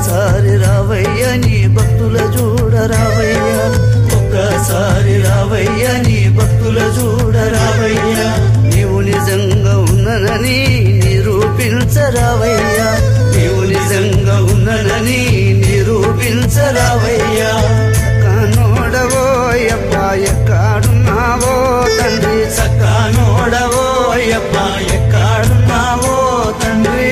ఒక్కసారి రావయ్య నీ భక్తుల చూడ రావయ్య ఒక్కసారి రావయ్య నీ భక్తుల చూడ రావయ్య నీవు నిజంగా ఉన్ననని నిరూపించరావయ్య నీవు నిజంగా ఉన్ననని నిరూపించరావయ్యా కానోడవో యప్ప ఎక్కడున్నావో తండ్రి సక్కానోడవో యప్ప ఎక్కడున్నావో తండ్రి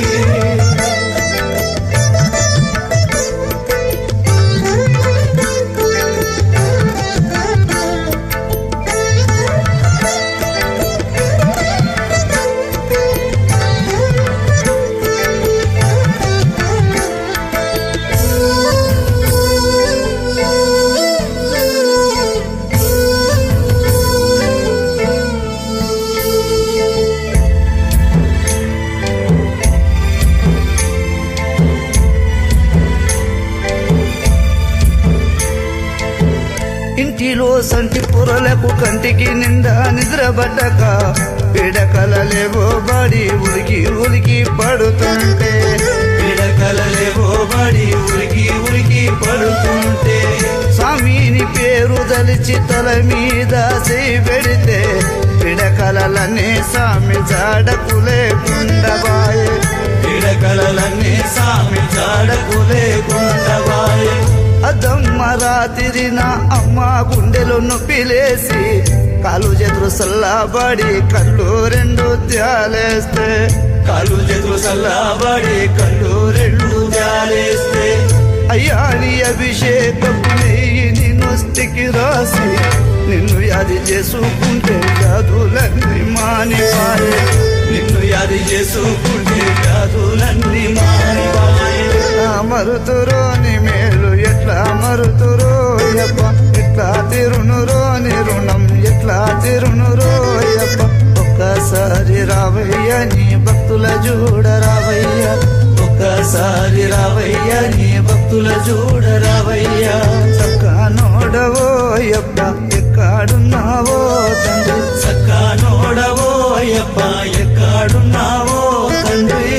ఇంటిలో సంటి పొరలకు కంటికి నిండా నిద్రపడ్డక పిడకలలేవో బడి ఉలికి ఉలికి పడుతుంటే పిడకలలేవో బడి ఉలికి ఉలికి పడుతుంటే స్వామిని పేరు దలిచి తల మీద చేయి పెడితే పిడకలనే స్వామి జాడకు లేకుండబాయే పిడకలనే స్వామి జాడకు లేకుండబాయే అదమ్మ రాత్రి నా అమ్మ గుండెలో నొప్పిలేసి కాలు చేతులు సల్లాబడి కళ్ళు రెండు త్యాలేస్తే కాలు చేతులు సల్లాబడి కళ్ళు రెండు త్యాలేస్తే అయ్యా నీ అభిషేకపు నెయ్యిని నొస్తికి రాసి నిన్ను యాది చేసుకుంటే జాదులన్నీ మానిపాయే నిన్ను యాది చేసుకుంటే జాదులన్నీ మానిపాయే ఎట్లా మరుతురో నీ మేలు ఎట్లా మరుతురో యప్ప ఎట్లా తిరునురో నీ రుణం ఎట్లా తిరునురో యప్ప ఒక్కసారి రావయ్య నీ భక్తుల చూడ రావయ్య ఒక్కసారి రావయ్య నీ భక్తుల చూడ రావయ్య చక్కా నోడవో యప్ప ఎక్కడున్నావో తండ్రి చక్కా నోడవో యప్ప ఎక్కడున్నావో తండ్రి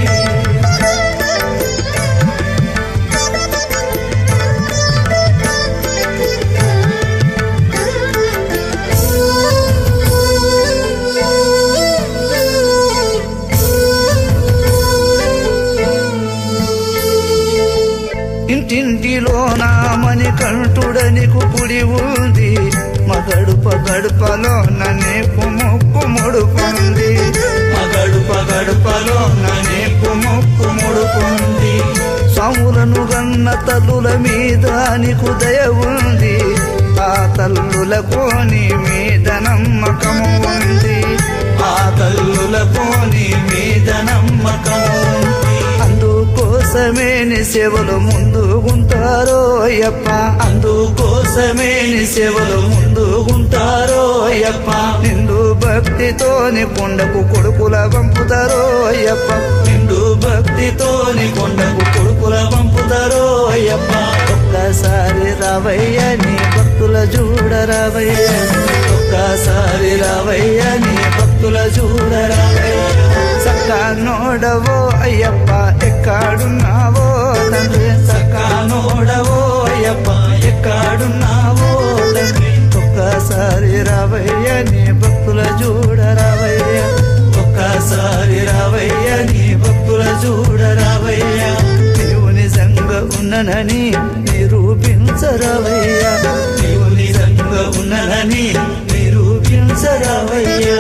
ఇంటింటిలో నా మని కంటుడనికు కుడి ఉంది మగడుప గడుపలో నన్నే ముక్కు ముడుకుంది మగడుప గడుపలో నన్నే ముక్కు ముడుకుంది సాములను గన్న తల్లుల మీద నీకు దయ ఉంది ఆ తల్లులకు నీ మీద నమ్మకము ఉంది ఆ తల్లులకు నీ మీద నమ్మకము ఉంది అందుకోసమే నీ సేవలు ముందుగుంటారో అయ్యప్ప అందుకోసమే నీ సేవలు ముందుగుంటారో అయ్యప్ప నిండు భక్తితోని కొండకు కొడుకుల పంపుతారో అయ్యప్ప నిండు భక్తితోని కొండకు కొడుకుల పంపుతారో అయ్యప్ప ఒక్కసారి రావయ్య నీ భక్తుల చూడ రావయ్య ఒక్కసారి రావయ్య నీ భక్తుల చూడ రావయ్య సక్కా నోడవో అయ్యప్ప ఎక్కడున్నావో తండ్రి సక్కా నోడవో అయ్యప్ప ఎక్కడున్నావో తండ్రి ఒక్కసారి రావయ్య నీ భక్తుల చూడ రావయ్య ఒక్కసారి రావయ్య నీ భక్తుల చూడ రావయ్య నీవు నిజంగా ఉన్ననని నిరూపించరావయ్య నీవు నిజంగా ఉన్ననని నిరూపించరావయ్యా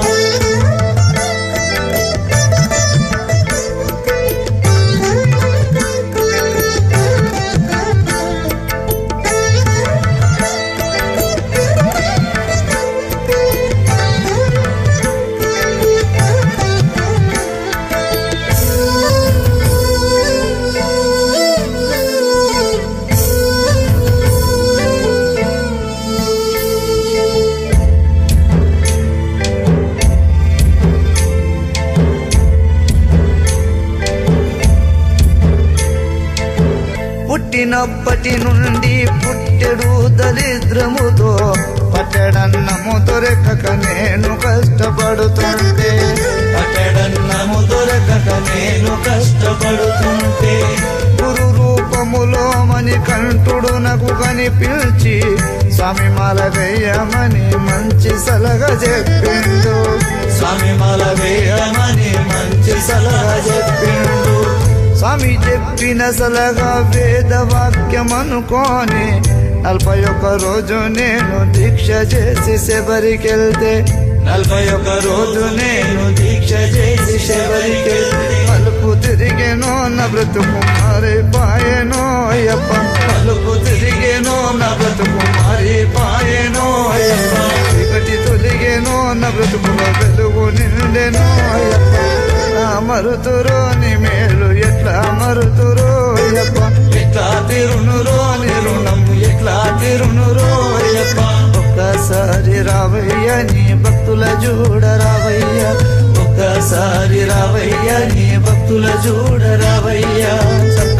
పుట్టినప్పటి నుండి పుట్టెడు దరిద్రముతో పట్టడన్నము దొరకక నేను కష్టపడుతుంటే పట్టడన్నము దొరకక నేను కష్టపడుతుంటే కంఠుడు నాకు కనిపించి స్వామి మాల వేయమని మంచి సలహా చెప్పిండు స్వామి మాల వేయమని మంచి సలహా చెప్పిండు స్వామి చెప్పిన సలహా వేద వాక్యం అనుకోని నలభై ఒక్క రోజు నేను దీక్ష చేసి శబరికెళ్తే నలభై ఒక్క రోజు నేను దీక్ష చేసి శబరికెళ్తే మలుపు తిరిగేనో నా బ్రతుకు మారిపాయనో అయ్యప్ప మలుపు తిరిగేనో నా బ్రతుకు మారిపాయనో అయ్యప్ప చీకటి తొలిగేనో నా బ్రతుకులో వెలుగు నిండెనో అయ్యప్ప నా మరుతురో నీ మేలు ఎట్లా మరుతురో అయ్యప్ప ఎట్లా తిరునురో నీ రుణం ఎట్లా తిరునురో అయ్యప్ప ఒక్కసారి రావయ్య నీ భక్తుల చూడ రావయ్య ఒక్కసారి రావయ్య నీ భక్తుల చూడ రావయ్య